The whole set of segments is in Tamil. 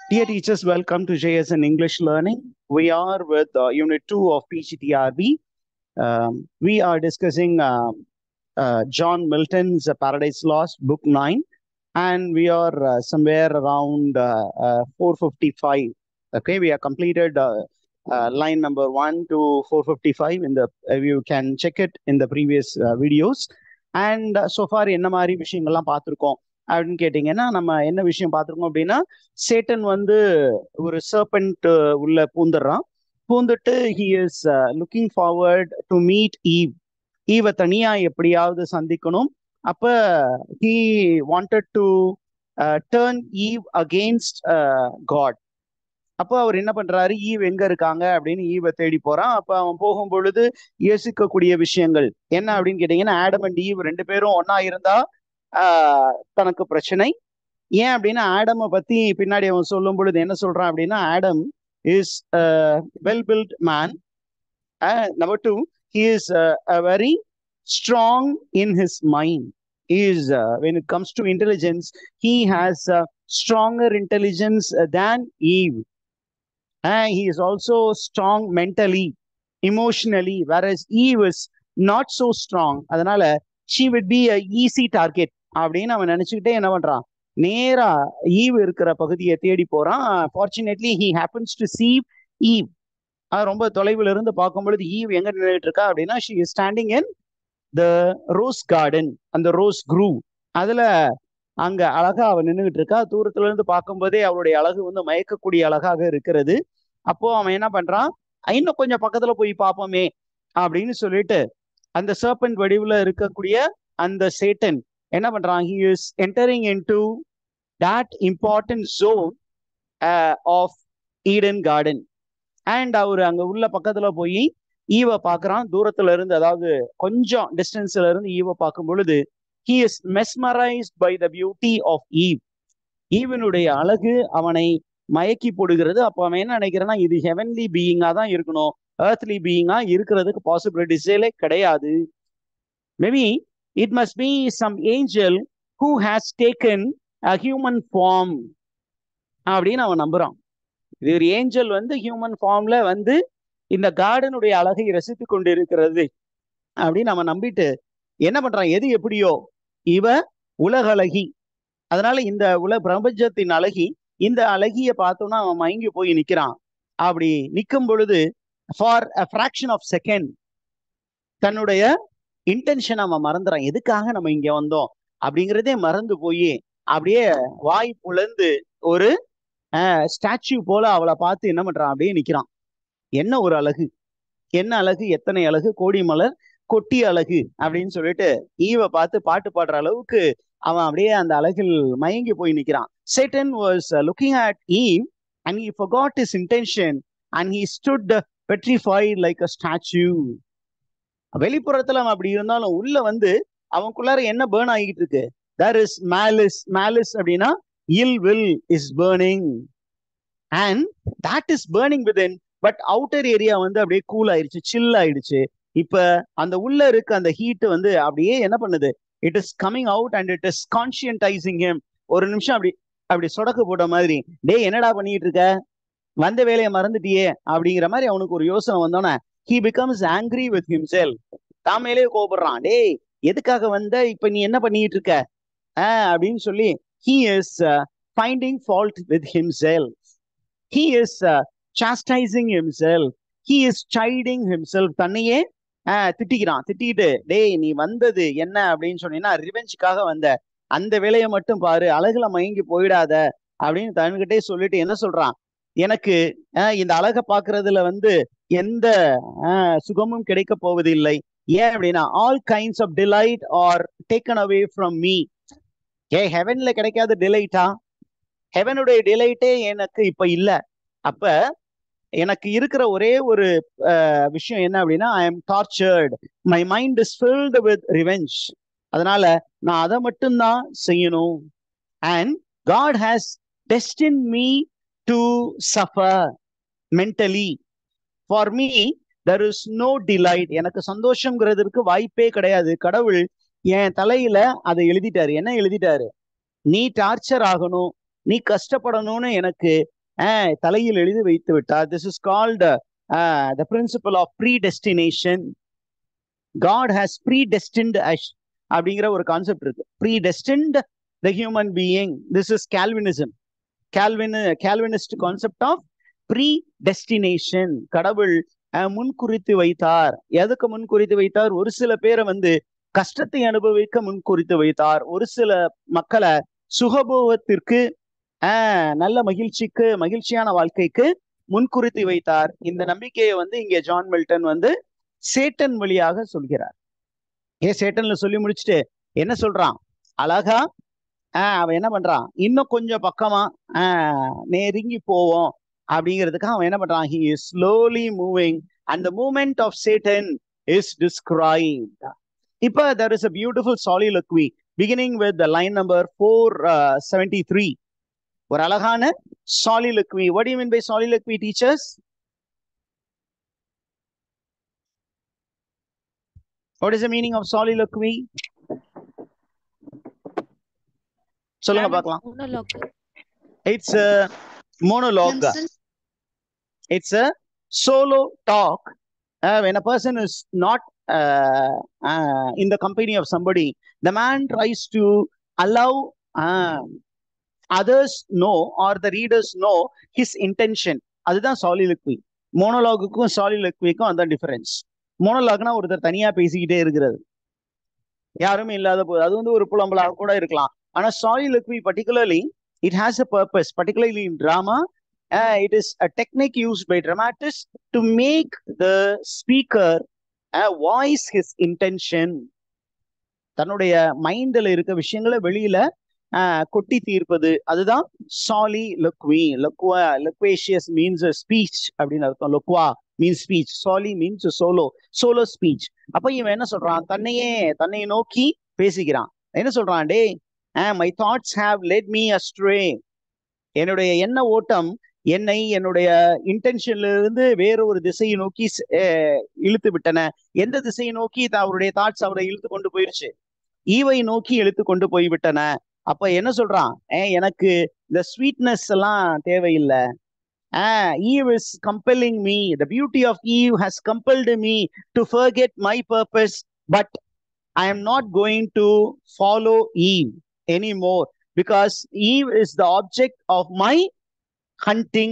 Dear teachers, welcome to JSN English Learning. We are with uh, Unit 2 of PGTRB. Um, we are discussing uh, uh, John Milton's uh, Paradise Lost, Book 9, and we are uh, somewhere around uh, uh, 455. Okay, we have completed uh, uh, line number 1 to 455 in the, uh, you can check it in the previous uh, videos. And uh, so far என்ன மாதிரி விஷயங்கள்லாம் பார்த்துருக்கோம் அப்படின்னு கேட்டிங்கன்னா நம்ம என்ன விஷயம் பார்த்துருக்கோம் அப்படின்னா சேட்டன் வந்து ஒரு சர்பெண்ட் உள்ள பூந்துடுறான் பூந்துட்டு he is looking forward to meet Eve ஈவை தனியா எப்படியாவது சந்திக்கணும் அப்ப he wanted to turn Eve against God அப்போ அவர் என்ன பண்றாரு ஈவ் எங்க இருக்காங்க அப்படின்னு ஈவை தேடி போறான் அப்ப அவன் போகும் பொழுது யோசிக்கக்கூடிய விஷயங்கள் என்ன அப்படின்னு கேட்டீங்கன்னா ஆடம் அண்ட் ஈவ் ரெண்டு பேரும் ஒன்னா இருந்தா ஆஹ் தனக்கு பிரச்சனை ஏன் அப்படின்னா ஆடமை பத்தி பின்னாடி அவன் சொல்லும் பொழுது என்ன சொல்றான் அப்படின்னா Adam is well built man number two he is a very strong in his mind is when it comes to intelligence he has stronger intelligence than Eve he is also strong mentally emotionally where is Eve is not so strong அதனால she would be a easy target அப்படின்னு அவன் நினைச்சுக்கிட்டே என்ன பண்றான் நேரா ஈவ் இருக்கிற பகுதியை தேடி போறான் fortunately he happens to see Eve ரொம்ப தொலைவில் இருந்து பார்க்கும் பொழுது ஈவ் எங்க நின்றுட்டு இருக்கா அப்படின்னா she is standing in the rose garden அந்த ரோஸ் குரூ அதுல அங்க அழகா அவ நின்றுகிட்டு இருக்கா தூரத்துல இருந்து பார்க்கும்போதே அவளுடைய அழகு வந்து மயக்கக்கூடிய அழகாக இருக்கிறது அப்போ அவன் என்ன பண்றான் இன்னும் கொஞ்சம் பக்கத்துல போய் பார்ப்போமே அப்படின்னு சொல்லிட்டு அந்த சர்பண்ட் வடிவுல இருக்கக்கூடிய அந்த சேட்டன் என்ன பண்றான் he is entering into that important zone of Eden garden and அவர் அங்க உள்ள பக்கத்துல போய் ஈவை பார்க்கறான் தூரத்துல இருந்து அதாவது கொஞ்சம் டிஸ்டன்ஸ்ல இருந்து ஈவை பார்க்கும் பொழுது he is mesmerized by the beauty of Eve ஈவனுடைய அழகு அவனை மயக்கி போடுகிறது அப்போ அவன் என்ன நினைக்கிறான்னா இது ஹெவன்லி பீயிங்கா தான் இருக்கணும் ஏர்த்லி பீயிங்கா இருக்கிறதுக்கு பாசிபிலிட்டிஸே கிடையாது maybe it must be some angel who has taken a human form அப்படின்னு அவன் நம்புறான் இது ஒரு ஏஞ்சல் வந்து ஹியூமன் ஃபார்ம்ல வந்து இந்த கார்டனுடைய அழகை ரசித்து கொண்டு இருக்கிறது அப்படின்னு அவன் நம்பிட்டு என்ன பண்றான் எது எப்படியோ இவ உலக அழகி அதனால இந்த உலக பிரபஞ்சத்தின் அழகி இந்த அழகிய பார்த்தோம்னா அவன் மயங்கி போய் நிக்கிறான் அப்படி நிற்கும் பொழுது for a fraction of second தன்னுடைய இன்டென்ஷன் அவன் மறந்துறான் எதுக்காக நம்ம இங்க வந்தோம் அப்படிங்கிறதே மறந்து போய் அப்படியே வாய் புலந்து ஒரு ஸ்டாச்சு போல அவளை பார்த்து என்ன பண்றான் அப்படியே நிக்கிறான் என்ன ஒரு அழகு என்ன அழகு எத்தனை அழகு கோடி மலர் கொட்டி அழகு அப்படின்னு சொல்லிட்டு ஈவை பார்த்து பாட்டு பாடுற அளவுக்கு அவன் அப்படியே அந்த அழகில் மயங்கி போய் நிக்கிறான் Satan was looking at Eve and he forgot is intention and he stood petrified like a statue வெளிப்புறத்துல அவன் அப்படி இருந்தாலும் உள்ள வந்து அவனுக்குள்ளார என்ன பேர்ன் ஆகிட்டு இருக்கு தர் இஸ் மேலிஸ் மேலிஸ் அப்படின்னா ill will is burning and that is burning with but outer area வந்து அப்படியே கூல் ஆயிடுச்சு சில் ஆயிடுச்சு இப்ப அந்த உள்ள இருக்க அந்த ஹீட் வந்து அப்படியே என்ன பண்ணுது it is coming out and it is conscientizing him ஒரு நிமிஷம் அப்படி அப்படி சொடக்கு போட்ட மாதிரி டேய் என்னடா பண்ணிட்டு இருக்க வந்த வேலையை மறந்துட்டியே அப்படிங்கிற மாதிரி அவனுக்கு ஒரு யோசனை வந்தோன்னே he becomes angry with himself தான் மேலேயே கோபப்படுறான் டேய் எதுக்காக வந்த இப்ப நீ என்ன பண்ணிட்டு இருக்க அப்படின்னு சொல்லி he is finding fault with himself he is chastising himself he is chiding himself தன்னையே திட்டிக்கிறான் திட்டிக்கிட்டு டேய் நீ வந்தது என்ன அப்படின்னு சொன்னீங்கன்னா ரிவெஞ்சுக்காக வந்த அந்த வேலையை மட்டும் பாரு அழகுல மயங்கி போயிடாத அப்படின்னு தன்கிட்டே சொல்லிட்டு என்ன சொல்றான் எனக்கு இந்த அழகை பாக்குறதுல வந்து எந்த சுகமும் கிடைக்க போவதில்லை ஏன் அப்படின்னா all kinds of delight are taken away from me ஏ ஹெவன்ல கிடைக்காத டிலைட்டா ஹெவனுடைய டிலைட்டே எனக்கு இப்ப இல்ல அப்ப எனக்கு இருக்கிற ஒரே ஒரு விஷயம் என்ன அப்படின்னா I am tortured my mind is filled with revenge அதனால நான் அதை மட்டும்தான் செய்யணும் and God has destine me to suffer mentally for me there is no delight எனக்கு சந்தோஷங்கிறதுக்கு வாய்ப்பே கிடையாது கடவுள் என் தலையில அதை எழுதிட்டாரு என்ன எழுதிட்டாரு நீ டார்ச்சர் ஆகணும் நீ கஷ்டப்படணும்னு எனக்கு தலையில் எழுதி வைத்து விட்டார் this is called the principle of predestination God has predestined அப்படிங்கிற ஒரு கான்செப்ட் இருக்கு predestined the human being this is Calvinism Calvin Calvinist concept of predestination கடவுள் முன்குறித்து வைத்தார் எதுக்கு முன்குறித்து வைத்தார் ஒரு சில பேரை வந்து கஷ்டத்தை அனுபவிக்க முன்குறித்து வைத்தார் ஒரு சில மக்களை சுகபோகத்திற்கு ஆஹ் நல்ல மகிழ்ச்சிக்கு மகிழ்ச்சியான வாழ்க்கைக்கு முன்குறித்து வைத்தார் இந்த நம்பிக்கையை வந்து இங்க ஜான் மில்டன் வந்து சேட்டன் வழியாக சொல்கிறார் ஏ சேட்டன்ல சொல்லி முடிச்சுட்டு என்ன சொல்றான் அழகா ஆஹ் அவன் என்ன பண்றான் இன்னும் கொஞ்சம் பக்கமா ஆஹ் நெருங்கி போவோம் அப்படிங்கிறதுக்கு அவன் என்ன பண்றான் he is slowly moving and the moment of Satan is described இப்ப there is a beautiful soliloquy beginning with line number four seventy three ஒரு அழகான soliloquy what you mean by soliloquy teachers what is the meaning of soliloquy சொல்லுங்க பார்க்கலாம் it's monologue it's a solo talk uh, when a person is not uh, uh, in the company of somebody the man tries to allow others know or the readers know his intention அதுதான் சாலிலுக்வி மோனோலாகுக்கும் சாலிலுக்விக்கும் அந்த டிஃபரன்ஸ் மோனோலாக்னா ஒருத்தர் தனியா பேசிக்கிட்டே இருக்கிறது யாருமே இல்லாத போது அது வந்து ஒரு புலம்பலாக கூட இருக்கலாம் ஆனா soliloquy particularly it has a purpose, particularly in drama. Uh, it is a technique used by dramatists to make the speaker uh, voice his intention. தன்னுடைய மைண்ட்ல இருக்க விஷயங்களை வெளியில கொட்டி தீர்ப்பது அதுதான் சாலி லொக்வி லொக்வா லொக்வேஷியஸ் மீன்ஸ் ஸ்பீச் அப்படின்னு அர்த்தம் loqua means speech soli means solo solo speech அப்ப இவன் என்ன சொல்றான் தன்னையே தன்னை நோக்கி பேசிக்கிறான் என்ன சொல்றான் they my thoughts have led me astray என்னுடைய எண்ண ஓட்டம் என்னை என்னுடைய இன்டென்ஷன்ல இருந்து வேற ஒரு திசையை நோக்கி இழுத்து விட்டன எந்த திசையை நோக்கி அவருடைய தாட்ஸ் அவரை இழுத்து கொண்டு போயிருச்சு ஈவை நோக்கி இழுத்து கொண்டு போய் விட்டன அப்ப என்ன சொல்றான் எனக்கு இந்த ஸ்வீட்னஸ் எல்லாம் தேவையில்லை Eve is compelling me the beauty of Eve has compelled me to forget my purpose but I am not going to follow Eve anymore because Eve is the object of my hunting.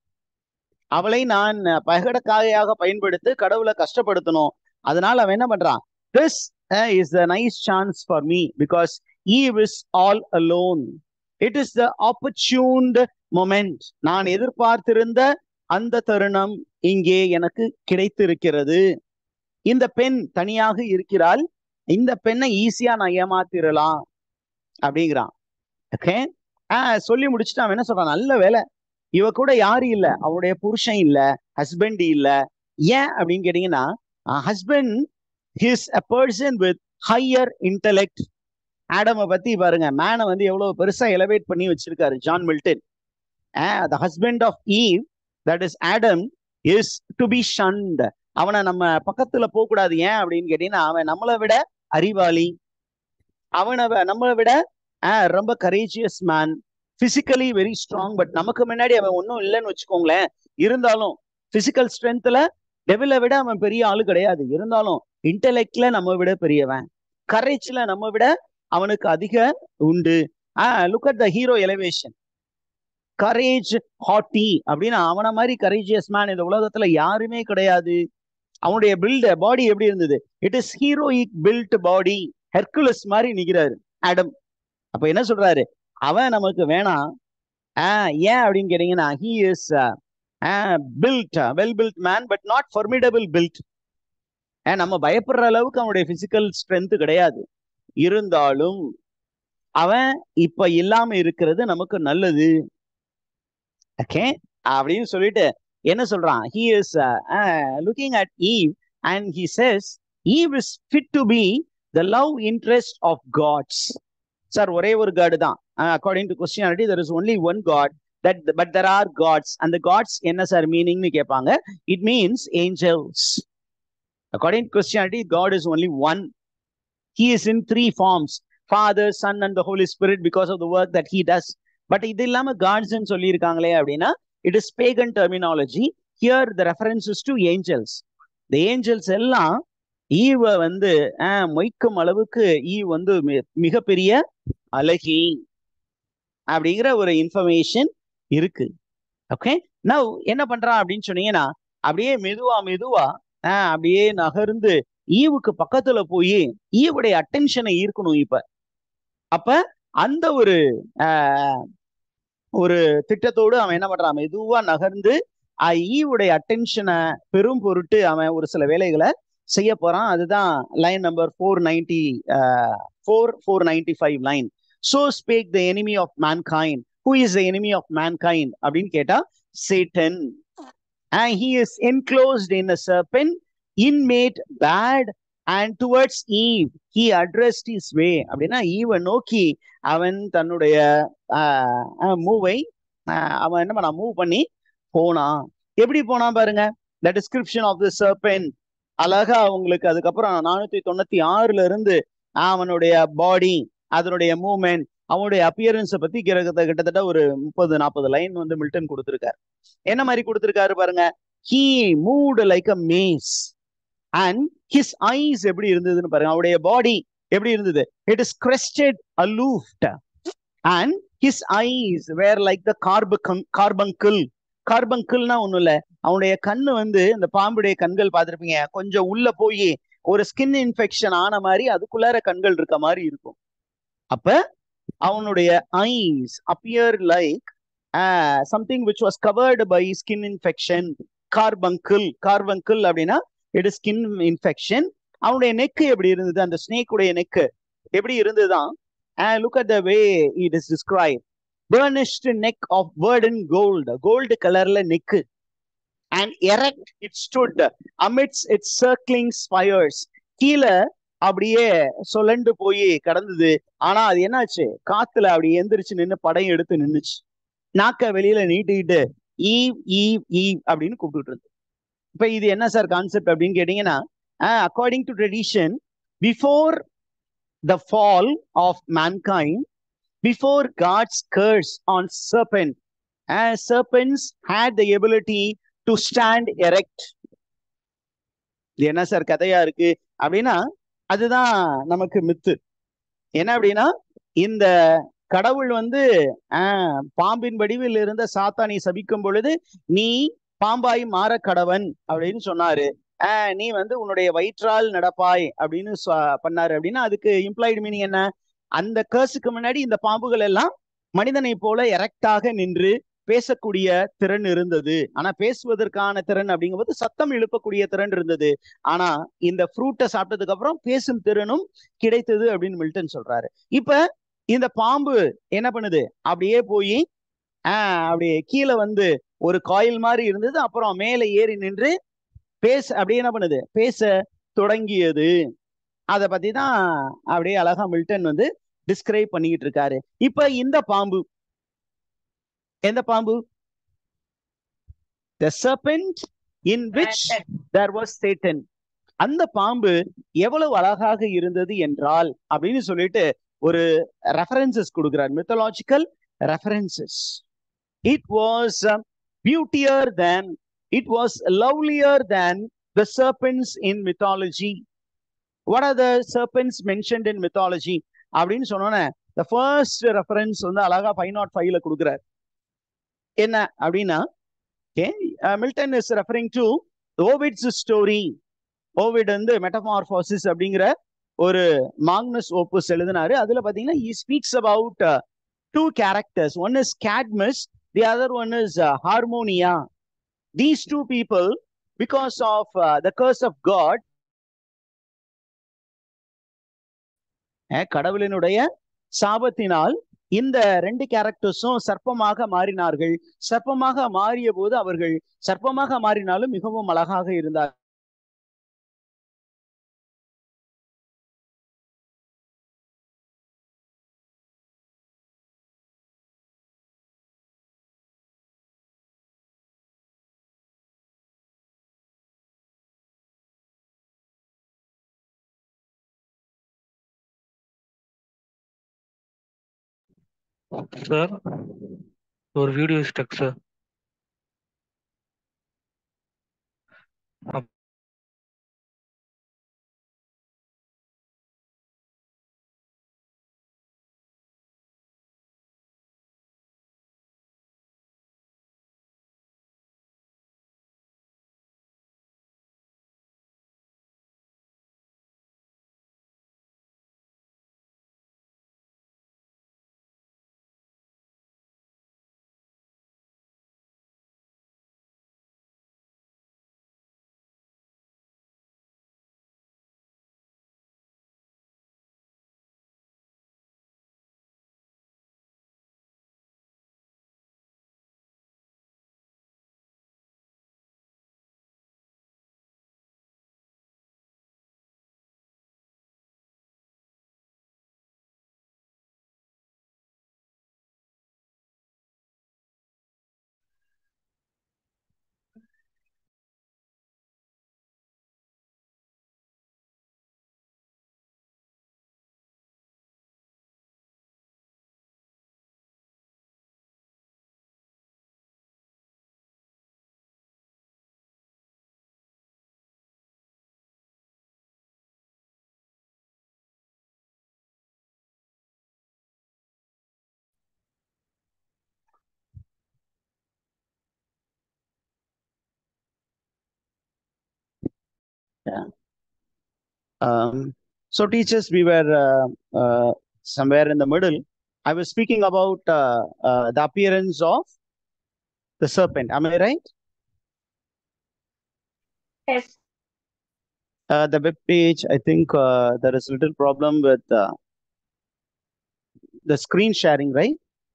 அவளை நான் பகடக்காயாக பயன்படுத்தி கடவுளை கஷ்டப்படுத்தணும் அதனால அவன் என்ன பண்றான் this is the nice chance for me because Eve is all alone it is the opportune moment நான் எதிர்பார்த்திருந்த அந்த தருணம் இங்கே எனக்கு கிடைத்திருக்கிறது இந்த பெண் தனியாக இருக்கிறாள் இந்த பெண்ணை ஈஸியா நான் ஏமாத்திரலாம் அப்படிங்கிறான் ஓகே ஆஹ் சொல்லி முடிச்சுட்டு அவன் என்ன சொல்றான் நல்ல வேலை இவ கூட யாரும் இல்ல அவனுடைய புருஷன் இல்ல ஹஸ்பண்ட் இல்ல ஏன் அப்படின்னு கேட்டீங்கன்னா husband his a person with higher intellect ஆடமை பத்தி பாருங்க மேனை வந்து எவ்வளவு பெருசா எலவேட் பண்ணி வச்சிருக்காரு John Milton the husband of Eve that is Adam is to be shunned அவனை நம்ம பக்கத்துல போக கூடாது ஏன் அப்படின்னு கேட்டீங்கன்னா அவன் நம்மளை விட அறிவாளி அவனை நம்மளை விட ரொம்ப courageous man physically very strong but நமக்கு முன்னாடி அவன் ஒன்றும் இல்லைன்னு வச்சுக்கோங்களேன் இருந்தாலும் பிசிக்கல் ஸ்ட்ரென்த்ல டெவில விட அவன் பெரிய ஆளு கிடையாது இருந்தாலும் இன்டெலெக்ட்ல நம்ம விட பெரியவன் கரேஜ்ல நம்ம விட அவனுக்கு அதிக உண்டு ah look at the hero elevation courage haughty அப்படின்னு அவனை மாதிரி கரேஜியஸ் மேன் இந்த உலகத்துல யாருமே கிடையாது அவனுடைய பில்ட் பாடி எப்படி இருந்தது it is heroic built body Hercules மாதிரி நிக்கிறாரு ஆடம் அப்ப என்ன சொல்றாரு அவன் நமக்கு வேணாம் ஆஹ் ஏன் அப்படின்னு கேட்டீங்கன்னா he is built well built man but not formidable built நம்ம பயப்படுற அளவுக்கு அவனுடைய பிசிக்கல் ஸ்ட்ரென்த் கிடையாது இருந்தாலும் அவன் இப்ப இல்லாம இருக்கிறது நமக்கு நல்லது ஓகே அப்படின்னு சொல்லிட்டு என்ன சொல்றான் he is looking at Eve and he says Eve is fit to be the love interest of gods sir ஒரே ஒரு காடு தான் according to Christianity there is only one God that but there are gods அந்த காட்ஸ் என்ன சார் மீனிங்னு கேட்பாங்க it means angels according to Christianity God is only one he is in three forms father son and the holy spirit because of the work that he does but இது இல்லாம காட்ஸ்ன்னு சொல்லியிருக்காங்களே அப்படின்னா it is pagan terminology here the references to angels the angels எல்லாம் ஈவ வந்து ஆஹ், மொய்க்கும் அளவுக்கு ஈவ் வந்து மி- மிகப்பெரிய அழகி அப்படிங்கிற ஒரு இன்ஃபர்மேஷன் இருக்கு ஓகே நவ் என்ன பண்றான் அப்படின்னு சொன்னீங்கன்னா அப்படியே மெதுவா மெதுவா ஆஹ், அப்படியே நகர்ந்து ஈவுக்கு பக்கத்துல போய் ஈவுடைய அட்டென்ஷனை ஈர்க்கணும் இப்ப அப்ப அந்த ஒரு ஆஹ், ஒரு திட்டத்தோடு அவன் என்ன பண்றான் மெதுவா நகர்ந்து ஆஹ், ஈவுடைய அட்டென்ஷனை பெரும் பொருட்டு அவன் ஒரு சில வேலைகளை செய்ய போறான் அதுதான் line number four ninety four four ninety five line so spake the enemy of mankind who is the enemy of mankind அப்படின்னு கேட்டா Satan and he is enclosed in a serpent inmate bad and towards eve he addressed his way அப்படின்னா ஈவை நோக்கி அவன் தன்னுடைய மூவை அவன் என்ன பண்ணான் மூவ் பண்ணி போனான் எப்படி போனான் பாருங்க த டிஸ்கிரிப்ஷன் ஆஃப் த சர்பென் அழகா அவங்களுக்கு அதுக்கப்புறம் நானூத்தி தொண்ணூத்தி ஆறுல இருந்து அவனுடைய பாடி அதனுடைய மூவ்மெண்ட் அவனுடைய அப்பியரன்ஸை பத்தி கிரகத்தை கிட்டத்தட்ட ஒரு முப்பது நாற்பது லைன் வந்து மில்டன் கொடுத்திருக்காரு என்ன மாதிரி கொடுத்திருக்காரு பாருங்க he moved like a maze and his eyes எப்படி இருந்ததுன்னு பாருங்க அவருடைய பாடி எப்படி இருந்தது it is crested aloft and his eyes were like the carbon carbuncle கார்பங்கிள்னா ஒண்ணும் இல்ல அவனுடைய கண்ணு வந்து இந்த பாம்புடைய கண்கள் பார்த்திருப்பீங்க கொஞ்சம் உள்ள போய் ஒரு ஸ்கின் இன்ஃபெக்ஷன் ஆன மாதிரி அதுக்குள்ளார கண்கள் இருக்க மாதிரி இருக்கும் அப்ப அவனுடைய eyes appear like something which was covered by skin infection carbuncle carbuncle அப்படின்னா இட் இஸ் ஸ்கின் இன்ஃபெக்ஷன் அவனுடைய நெக்கு எப்படி இருந்தது அந்த ஸ்னேக் உடைய நெக்கு எப்படி இருந்ததுதான் look at the way it is describe burnished neck of verdant gold gold கலர்ல neck and erect it stood amidst its circling spires கீழே அப்படியே சொலண்டு போய் கடந்தது ஆனா அது என்னாச்சு காத்துல அப்படி எந்திரிச்சு நின்னு படையும் எடுத்து நின்னுச்சு நாக்க வெளியில நீட்டிக்கிட்டு ஈவ் ஈவ் ஈவ் அப்படின்னு கூப்பிட்டு இருந்து இப்ப இது என்ன சார் கான்செப்ட் அப்படின்னு கேட்டீங்கன்னா according to tradition before the fall of mankind before God's curse on serpent, as serpents had the ability to stand erect. இது என்ன சார் கதையா இருக்கு அப்படின்னா அதுதான் நமக்கு மித்து என்ன அப்படின்னா இந்த கடவுள் வந்து ஆஹ் பாம்பின் வடிவில் இருந்த சாத்தானை சபிக்கும் பொழுது நீ பாம்பாய் மாற கடவன் அப்படின்னு சொன்னாரு ஆஹ் நீ வந்து உன்னுடைய வயிற்றால் நடப்பாய் அப்படின்னு சொ- பண்ணாரு அப்படின்னா அதுக்கு இம்ப்ளாய்டு மீனிங் என்ன அந்த கேர்ஸுக்கு முன்னாடி இந்த பாம்புகள் எல்லாம் மனிதனை போல எரக்டாக நின்று பேசக்கூடிய திறன் இருந்தது ஆனா பேசுவதற்கான திறன் அப்படிங்கும்போது சத்தம் எழுப்பக்கூடிய திறன் இருந்தது ஆனா இந்த ஃப்ரூட்டை சாப்பிட்டதுக்கு அப்புறம் பேசும் திறனும் கிடைத்தது அப்படின்னு மில்டன் சொல்றாரு இப்ப இந்த பாம்பு என்ன பண்ணுது அப்படியே போய் ஆஹ் அப்படியே கீழே வந்து ஒரு காயில் மாதிரி இருந்தது அப்புறம் மேலே ஏறி நின்று பேச அப்படியே என்ன பண்ணுது பேச தொடங்கியது அதை பத்தி தான் அப்படியே அழகா மில்டன் வந்து டிஸ்கிரைப் பண்ணிக்கிட்டு இருக்காரு இப்ப இந்த பாம்பு எந்த பாம்பு the serpent in which there was Satan அந்த பாம்பு எவ்வளவு அழகாக இருந்தது என்றால் அப்படின்னு சொல்லிட்டு ஒரு ரெஃபரன்சஸ் கொடுக்கிறார் mythological references it was beautier than it was lovelier than the serpents in mythology what are the serpents mentioned in mythology அப்படின்னு சொன்னோன்னே த ஃபர்ஸ்ட் ரெஃபரன்ஸ் வந்து அழகா ஃபைவ் நாட் ஃபைவ்ல கொடுக்குறாரு என்ன அப்படின்னா Milton is referring to Ovid's story Ovid வந்து மெட்டமார்பாசிஸ் அப்படிங்கிற ஒரு மாக்னஸ் ஓப்பஸ் எழுதினாரு அதுல பாத்தீங்கன்னா he speaks about two characters one is Cadmus the other one is Harmonia these two people because of the curse of God கடவுளினுடைய சாபத்தினால் இந்த ரெண்டு கேரக்டர்ஸும் சர்ப்பமாக மாறினார்கள் சர்ப்பமாக மாறிய போது அவர்கள் சர்ப்பமாக மாறினாலும் மிகவும் அழகாக இருந்தார் Sir, your video is stuck, sir. Yeah. Um, so, teachers, we were uh, uh, somewhere in the middle. I was speaking about uh, uh, the appearance of the serpent. Am I right? Yes. Uh, the web page, I think uh, there is little problem with uh, the screen sharing, right?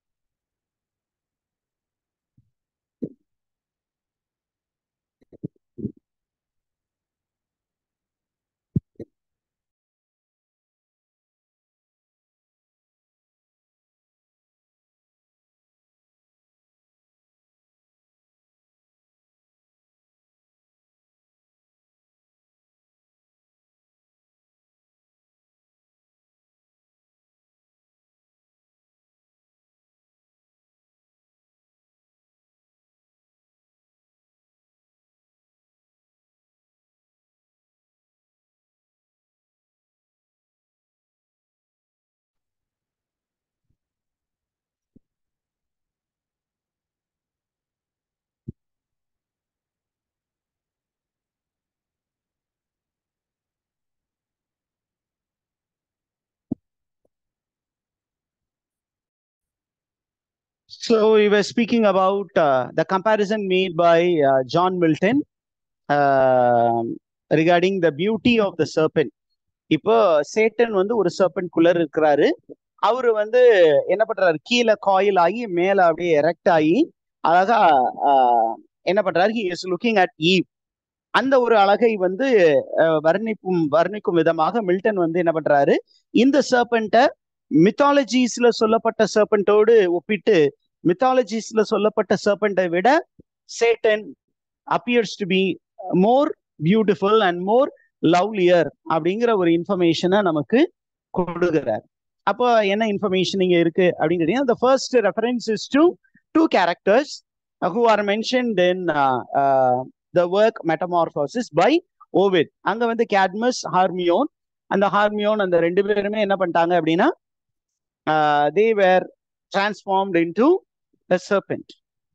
So we were speaking about uh, the comparison made by uh, John Milton um, regarding the beauty of the serpent. இப்போ சேட்டன் வந்து ஒரு சர்பன்ட் குள்ளர் இருக்கிறாரு அவரு வந்து என்ன பண்றாரு கீழே காயில் ஆகி மேல அப்படியே எரெக்ட் ஆகி அழகா ஆஹ், என்ன பண்றாரு he is looking at Eve அந்த ஒரு அழகை வந்து அஹ், வர்ணிக்கும் வர்ணிக்கும் விதமாக மில்டன் வந்து என்ன பண்றாரு இந்த சர்பண்ட்டை மித்தாலஜிஸ்ல சொல்லப்பட்ட சர்பண்டோடு ஒப்பிட்டு மித்தாலஜிஸ்ல சொல்லப்பட்ட சர்பண்டை விட Satan appears to be more beautiful and more lovelier அப்படிங்கிற ஒரு இன்ஃபர்மேஷனை நமக்கு கொடுக்குறார் அப்போ என்ன இன்ஃபர்மேஷன் இங்க இருக்கு அப்படின்னு கேட்டீங்கன்னா the first reference is to two characters uh, who are mentioned in uh, uh, the work metamorphosis by Ovid அங்க வந்து கேட்மஸ் ஹார்மியோன் அந்த ஹார்மியோன் அந்த ரெண்டு பேருமே என்ன பண்ணிட்டாங்க அப்படின்னா they were transformed into the serpent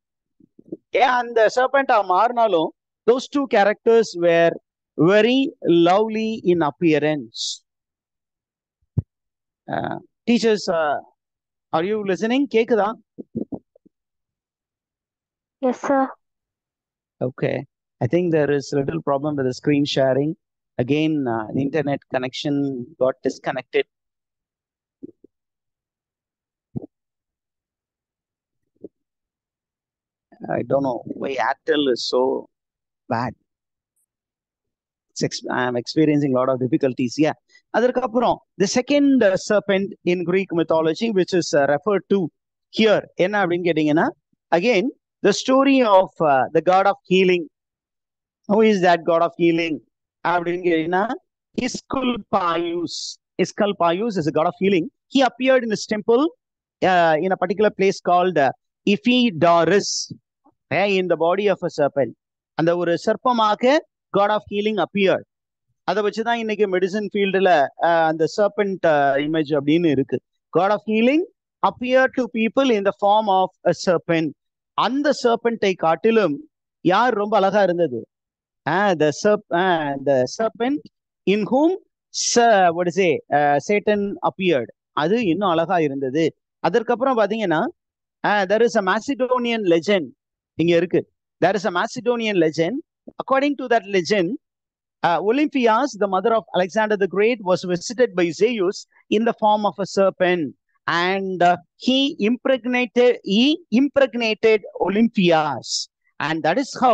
ஏன் அந்த சர்பெண்டா மாறினாலும் those two characters were very lovely in appearance uh, teachers uh, are you listening கேக்குதா Yes, sir. Okay. I think there is little problem with the screen sharing. Again, uh, the internet connection got disconnected. I don't know why Airtel is so bad. It's ex- I'm experiencing a lot of difficulties. Yeah. அதற்கப்புறம் the second uh, serpent in Greek mythology, which is uh, referred to here, என்ன அப்படின்னு கேட்டீங்கன்னா again the story of uh, the god of healing. Who is that god of healing? அப்படின்னு கேட்டீங்கன்னா Isculpaius. Isculpaius is a god of healing. He appeared in his temple uh, in a particular place called uh, Iphidorus uh, in the body of a serpent. அந்த ஒரு சர்ப்பமாக காட் ஆஃப் ஹீலிங் அப்பியர் அதை வச்சுதான் இன்னைக்கு மெடிசன் ஃபீல்டுல அந்த சர்பென்ட் இமேஜ் அப்படின்னு இருக்கு god of healing appear to people in the form of a serpent அந்த சர்பென்ட்டை காட்டிலும் யார் ரொம்ப அழகா இருந்தது the serp the serpent in whom what is it Satan appeared அது இன்னும் அழகா இருந்தது அதற்கப்புறம் பாத்தீங்கன்னா there is a Macedonian legend இங்க இருக்கு there is a Macedonian legend according to that legend Olympias, the mother of Alexander the Great, was visited by Zeus in the form of a serpent, and uh, he impregnated he impregnated Olympias, and that is how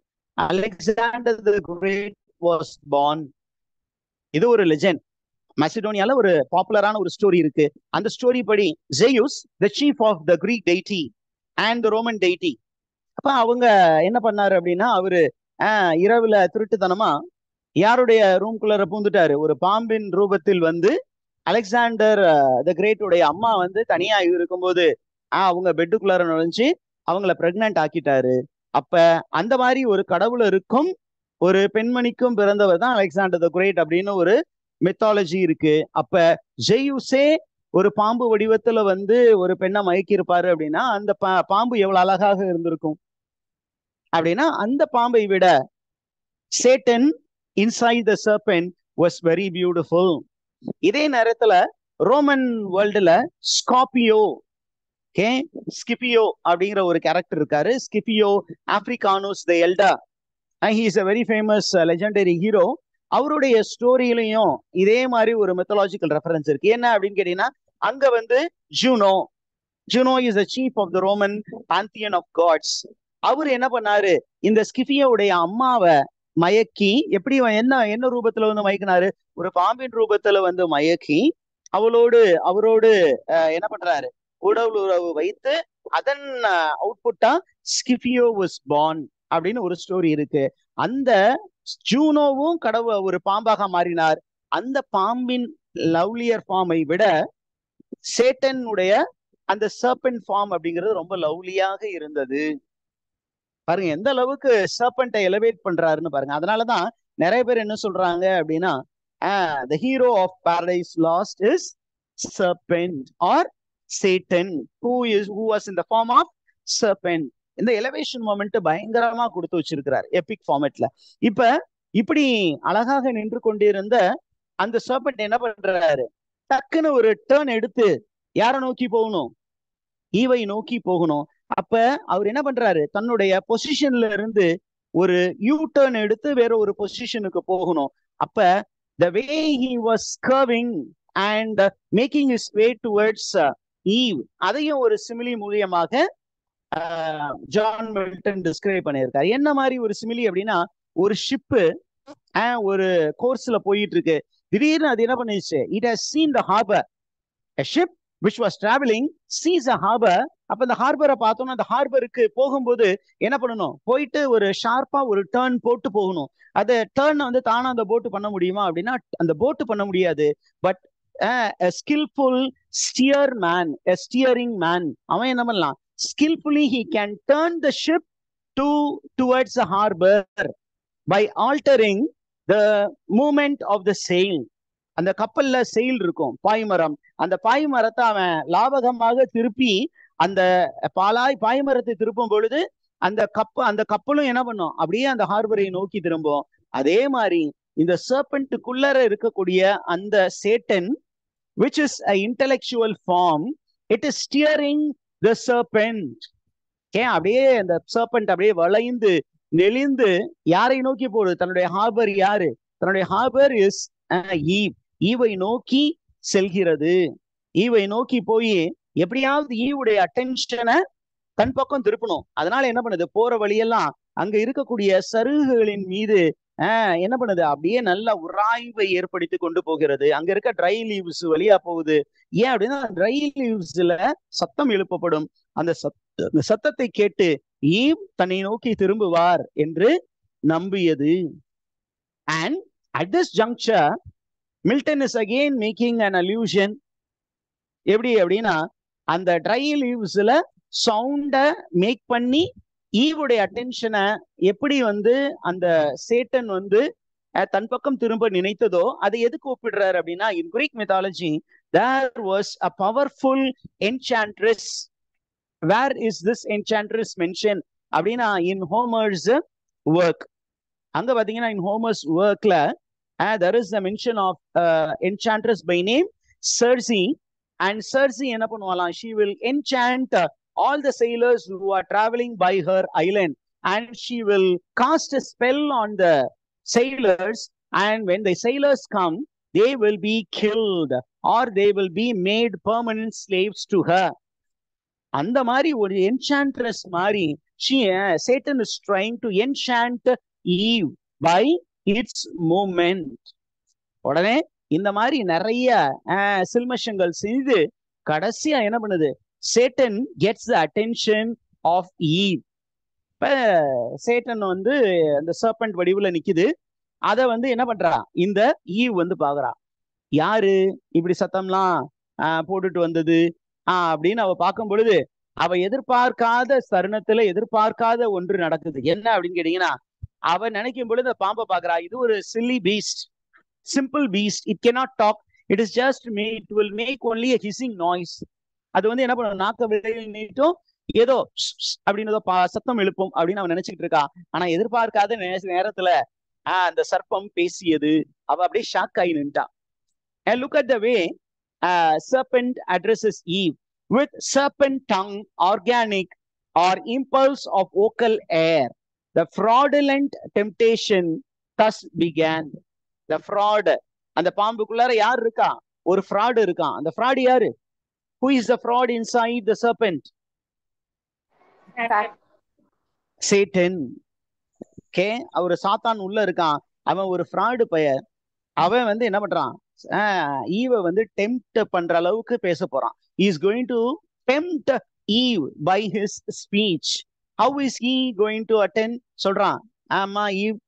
Alexander the Great was born. இது ஒரு லெஜெண்ட் மெசிடோனியால ஒரு பாப்புலரான ஒரு ஸ்டோரி இருக்கு அந்த ஸ்டோரி படி Zeus the chief of the Greek deity and the Roman deity அப்ப அவங்க என்ன பண்ணாரு அப்படின்னா அவரு இரவுல திருட்டுத்தனமா யாருடைய ரூம்குள்ளார பூந்துட்டாரு ஒரு பாம்பின் ரூபத்தில் வந்து அலெக்சாண்டர் த கிரேட்டுடைய அம்மா வந்து தனியா இருக்கும்போது அவங்க பெட்டுக்குள்ளார நுழைஞ்சு அவங்கள பிரெக்னன்ட் ஆக்கிட்டாரு அப்ப அந்த மாதிரி ஒரு கடவுள் இருக்கும் ஒரு பெண்மணிக்கும் பிறந்தவர் தான் அலெக்சாண்டர் த கிரேட் அப்படின்னு ஒரு மெத்தாலஜி இருக்கு அப்ப ஜெயூசே ஒரு பாம்பு வடிவத்துல வந்து ஒரு பெண்ணை மயக்கி இருப்பாரு அப்படின்னா அந்த பாம்பு எவ்வளவு அழகாக இருந்திருக்கும் அப்படின்னா அந்த பாம்பை விட Satan inside the serpent was very beautiful இதே நேரத்துல ரோமன் வேர்ல்டுல ஸ்காபியோ ஓகே ஸ்கிபியோ அப்படிங்கிற ஒரு கேரக்டர் இருக்காரு Scipio Africanus the elder he is a very famous legendary hero அவருடைய ஸ்டோரியிலையும் இதே மாதிரி ஒரு மெத்தலாஜிக்கல் ரெஃபரன்ஸ் இருக்கு என்ன அப்படின்னு கேட்டீங்கன்னா அங்க வந்து Juno Juno is a chief of the Roman pantheon of gods அவர் என்ன பண்ணாரு இந்த ஸ்கிஃபியோடைய அம்மாவை மயக்கி எப்படி என்ன என்ன ரூபத்துல வந்து மயக்கினாரு ஒரு பாம்பின் ரூபத்துல வந்து மயக்கி அவளோடு அவரோடு என்ன பண்றாரு உடல் உறவு வைத்து அதன் அவுட்புட்டா ஸ்கிஃபியோ வாஸ் பார்ன் அப்படின்னு ஒரு ஸ்டோரி இருக்கு அந்த ஜூனோவும் கடவுள் ஒரு பாம்பாக மாறினார் அந்த பாம்பின் லவ்லியர் ஃபார்மை விட சேட்டனுடைய அந்த சர்பன் ஃபார்ம் அப்படிங்கிறது ரொம்ப லவ்லியாக இருந்தது பாருங்க எந்த அளவுக்கு சர்பன்ட்டை எலவேட் பண்றாருன்னு பாருங்க அதனாலதான் நிறைய பேர் என்ன சொல்றாங்க அப்படின்னா the hero of Paradise Lost is serpent or Satan who is who was in the form of serpent இந்த எலவேஷன் மொமெண்ட் பயங்கரமா கொடுத்து வச்சிருக்கிறார் எபிக் ஃபார்மேட்ல இப்ப இப்படி அழகாக நின்று கொண்டிருந்த அந்த சர்பெண்ட் என்ன பண்றாரு டக்குன்னு ஒரு டேர்ன் எடுத்து யாரை நோக்கி போகணும் ஈவை நோக்கி போகணும் அப்ப அவர் என்ன பண்றாரு தன்னுடைய பொசிஷன்ல இருந்து ஒரு யூ டேர்ன் எடுத்து வேற ஒரு பொசிஷனுக்கு போகணும் அப்ப the way he was curving and making his way towards Eve அதையும் ஒரு சிமிலி மூலியமாக ஜான் மில்டன் டிஸ்கிரைப் பண்ணியிருக்காரு என்ன மாதிரி ஒரு சிமிலி அப்படின்னா ஒரு ஷிப்பு ஒரு கோர்ஸ்ல போயிட்டு இருக்கு திடீர்னு அது என்ன பண்ணிச்சு it has seen the harbour ship which was travelling sees a harbour அப்ப இந்த ஹார்பரை பார்த்தோம்னா அந்த ஹார்பருக்கு போகும்போது என்ன பண்ணணும் போயிட்டு ஒரு ஷார்ப்பா ஒரு டேர்ன் போட்டு போகணும் அது டேர்ன் வந்து தானா அந்த போட்டு பண்ண முடியுமா அப்படின்னா அந்த போட்டு பண்ண முடியாது but skilful steer man steering man அவன் என்ன பண்ணலாம் skillfully he can turn the ship to towards the harbor by altering the movement of the sail அந்த கப்பல்ல செயில் இருக்கும் பாய்மரம் அந்த பாய்மரத்தை அவன் லாபகமாக திருப்பி அந்த பாலாய் பாய்மரத்தை திருப்பும் பொழுது அந்த கப்ப அந்த கப்பலும் என்ன பண்ணும் அப்படியே அந்த ஹார்பரை நோக்கி திரும்பும் அதே மாதிரி இந்த சர்பெண்ட்டுக்குள்ளர இருக்கக்கூடிய அந்த Satan which is a intellectual form it is steering the serpent ஏன் அப்படியே அந்த சர்பெண்ட் அப்படியே வளைந்து நெளிந்து யாரை நோக்கி போடுது தன்னுடைய ஹார்பர் யாரு தன்னுடைய ஹார்பர் இஸ் ஈவ் ஈவை நோக்கி செல்கிறது ஈவை நோக்கி போய் எப்படியாவது ஈவுடைய அட்டென்ஷனை தன் பக்கம் திருப்பணும் அதனால என்ன பண்ணுது போற வழியெல்லாம் அங்க இருக்கக்கூடிய சருகுகளின் மீது ஆஹ் என்ன பண்ணுது அப்படியே நல்ல உராய்வை ஏற்படுத்தி கொண்டு போகிறது அங்க இருக்க ட்ரை லீவ்ஸ் வழியா போகுது ஏன் அப்படின்னா ட்ரை லீவ்ஸ்ல சத்தம் எழுப்பப்படும் அந்த சத் சத்தத்தை கேட்டு ஈவ் தன்னை நோக்கி திரும்புவார் என்று நம்பியது and at this juncture Milton is again making an allusion எப்படி அப்படின்னா அந்த ட்ரை லீவ்ஸ்ல சவுண்ட மேக் பண்ணி ஈவுடைய அட்டென்ஷனை எப்படி வந்து அந்த சேட்டன் வந்து அஹ், தன் பக்கம் திரும்ப நினைத்ததோ அதை எதுக்கு ஒப்பிடுறாரு அப்படின்னா in Greek mythology there was a powerful enchantress where is this enchantress mention அப்படின்னா இன் ஹோமர்ஸ் ஒர்க் அங்க பாத்தீங்கன்னா இன் ஹோமர்ஸ் ஒர்க்ல there is the mention of enchantress by name Circe and Circe என்ன பண்ணுவாலாம் she will enchant all the sailors who are traveling by her island and she will cast a spell on the sailors and when the sailors come they will be killed or they will be made permanent slaves to her அந்த மாதிரி ஒரு என்சான்ட்ரஸ் மாதிரி she uh, satan is trying to enchant eve by its movement உடனே இந்த மாதிரி நிறைய அஹ், சில்மஷங்கள் செய்து கடைசியா என்ன பண்ணுது Satan gets the attention of Eve இப்ப சேட்டன் வந்து அந்த சர்பண்ட் வடிவுல நிக்குது அத வந்து என்ன பண்றா இந்த ஈவ் வந்து பாக்குறா யாரு இப்படி சத்தம்லாம் ஆஹ், போட்டுட்டு வந்தது ஆஹ் அப்படின்னு அவ பார்க்கும் பொழுது அவ எதிர்பார்க்காத தருணத்துல எதிர்பார்க்காத ஒன்று நடக்குது என்ன அப்படின்னு கேட்டீங்கன்னா அவ நினைக்கும் பொழுது அந்த பாம்பை பாக்குறா இது ஒரு silly beast simple beast it cannot talk it is just may it will make only a hissing noise அது வந்து என்ன பண்ணும் நாக்க வெளியில் நீட்டும் ஏதோ ஷ் ஷ் அப்படின்னு ஏதோ பா- சத்தம் எழுப்பும் அப்படின்னு அவன் நினைச்சுக்கிட்டு இருக்கா ஆனா எதிர்பார்க்காத நே- நேரத்துல ஆஹ் அந்த சர்ப்பம் பேசியது அவ அப்படியே ஷாக் ஆகி நின்ட்டா and look at the way uh, serpent addresses eve with serpent tongue organic or impulse of vocal air the fraudulent temptation thus began the fraud அந்த பாம்புக்குள்ளார யார் இருக்கா ஒரு fraud இருக்கான் அந்த fraud யாரு who is the fraud inside the serpent Satan okay அவர் சாத்தான் உள்ள இருக்கான் அவன் ஒரு ஃப்ராடு பையன் அவன் வந்து என்ன பண்றான் ஈவ வந்து டெம்ப்ட் பண்ற அளவுக்கு பேச போறான் is going to tempt Eve by his speech how is he going to attain சொல்றான் ஆமா Eve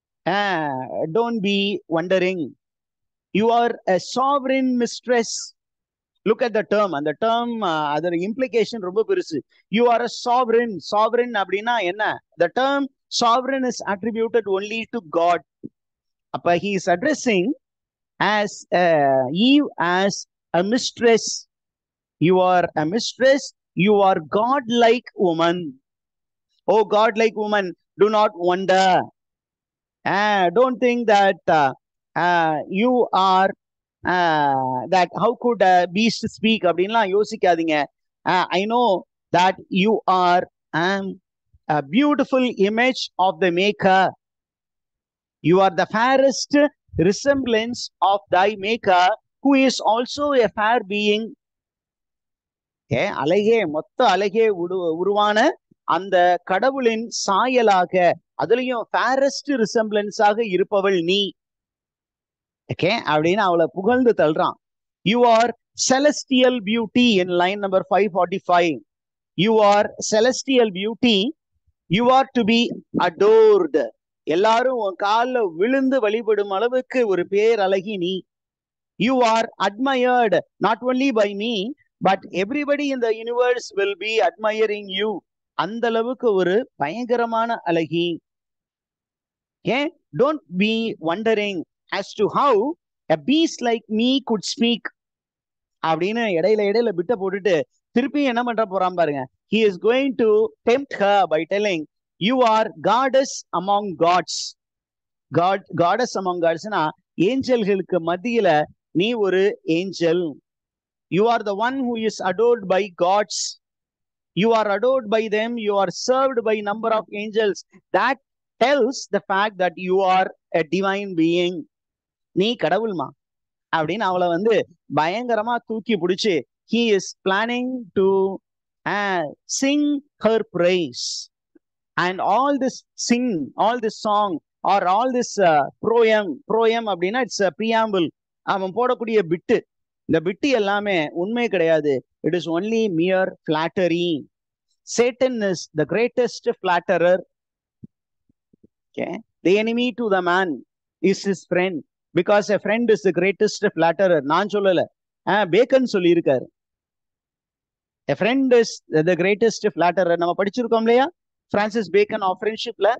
don't be wondering you are a sovereign mistress look at the term அந்த டேர்ம் அதோட இம்ப்ளிகேஷன் ரொம்ப பெருசு you are a sovereign sovereign அப்படின்னா என்ன the term sovereign is attributed only to God அப்ப he is addressing as Eve as a mistress you are a mistress you are God like woman oh God like woman do not wonder don't think that you are that how good beast speak அப்படின்லாம் யோசிக்காதீங்க I know that you are beautiful image of the maker you are the fairest resemblance of thy maker who is also a fair being ஏ அழகே மொத்த அழகே உரு உருவான அந்த கடவுளின் சாயலாக அதுலயும் ஃபேரஸ்ட் ரிசம்பிளன்ஸாக இருப்பவள் நீ ஓகே அப்படின்னு அவளை புகழ்ந்து தள்ளுறான் you are celestial beauty in line number five forty five you are celestial beauty you are to be adored எல்லாரும் உன் காலில் விழுந்து வழிபடும் அளவுக்கு ஒரு பேர் அழகி நீ you are admired not only by me but everybody in the universe will be admiring you அந்த அளவுக்கு ஒரு பயங்கரமான அழகி ஏன் don't be wondering as to how a beast like me could speak அப்படின்னு இடையில இடையில பிட்ட போட்டுட்டு திருப்பி என்ன பண்ற போறான் பாருங்க he is going to tempt her by telling you are goddess among gods god goddess among godsனா ஏஞ்சல்களுக்கு மத்தியில நீ ஒரு angel you are the one who is adored by gods you are adored by them you are served by number of angels that tells the fact that you are a divine being நீ கடவுள்மா அப்படின்னு அவளை வந்து பயங்கரமா தூக்கி பிடிச்சு he is planning to sing her praise and all this sing all this song are all this proem proem அப்படின்னா இட்ஸ் ப்ரியாம்பிள் அவன் போடக்கூடிய பிட்டு இந்த பிட்டு எல்லாமே உண்மை கிடையாது it is only mere flattery Satan is the greatest flatterer okay the enemy to the man is his friend because a friend is the greatest flatterer நான் சொல்லல பேக்கன் சொல்லியிருக்காரு a friend is the greatest flatterer நம்ம படிச்சிருக்கோம் இல்லையா பிரான்சிஸ் பேக்கன் ஆஃப் ஃப்ரெண்ட்ஷிப்ல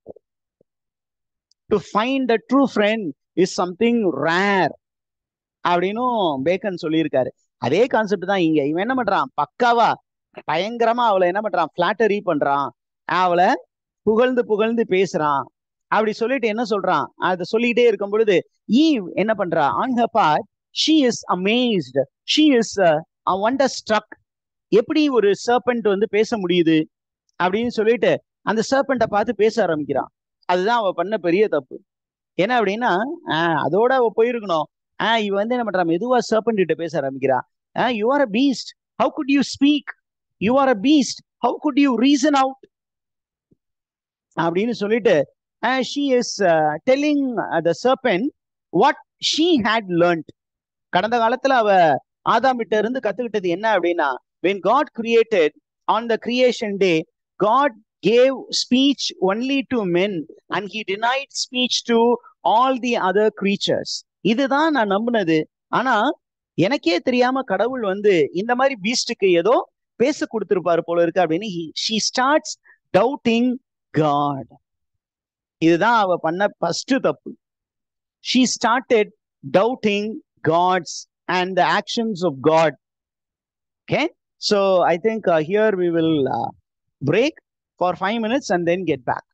to find the true friend is something rare அப்படின்னும் பேக்கன் சொல்லியிருக்காரு அதே கான்செப்ட் தான் இங்க இவன் என்ன பண்றான் பக்காவா பயங்கரமா அவளை என்ன பண்றான் பிளாட்டரி பண்றான் அவளை புகழ்ந்து புகழ்ந்து பேசுறான் அப்படி சொல்லிட்டு என்ன சொல்றான் அதை சொல்லிக்கிட்டே இருக்கும் பொழுது ஈவ் என்ன பண்றா on her part she is amazed she is wonder struck எப்படி ஒரு சர்பண்ட் வந்து பேச முடியுது அப்படின்னு சொல்லிட்டு அந்த சர்பண்ட்டை பார்த்து பேச ஆரம்பிக்கிறான் அதுதான் அவ பண்ண பெரிய தப்பு என்ன அப்படின்னா ஆஹ் அதோட அவ போயிருக்கணும் ஆஹ் இவ வந்து என்ன பண்றா மெதுவா சர்பண்ட் கிட்ட பேச ஆரம்பிக்கிறா ah you are a beast how good you speak you are a beast how good you reason out அப்படின்னு சொல்லிட்டு she is telling the serpent what she had learnt கடந்த காலத்துல அவ ஆதாமிட்ட இருந்து கத்துக்கிட்டது என்ன அப்படின்னா when god created on the creation day god gave speech only to men and he denied speech to all the other creatures இதுதான் நான் நம்பினது ஆனா எனக்கே தெரியாம கடவுள் வந்து இந்த மாதிரி பீஸ்டுக்கு ஏதோ பேச கொடுத்திருப்பாரு போல இருக்கு அப்படின்னு ஷீ ஸ்டார்ட்ஸ் டவுட்டிங் காட் இதுதான் அவ பண்ண ஃபர்ஸ்ட் தப்பு she started doubting God's and the actions of God okay so I think here we will break for five minutes and then get back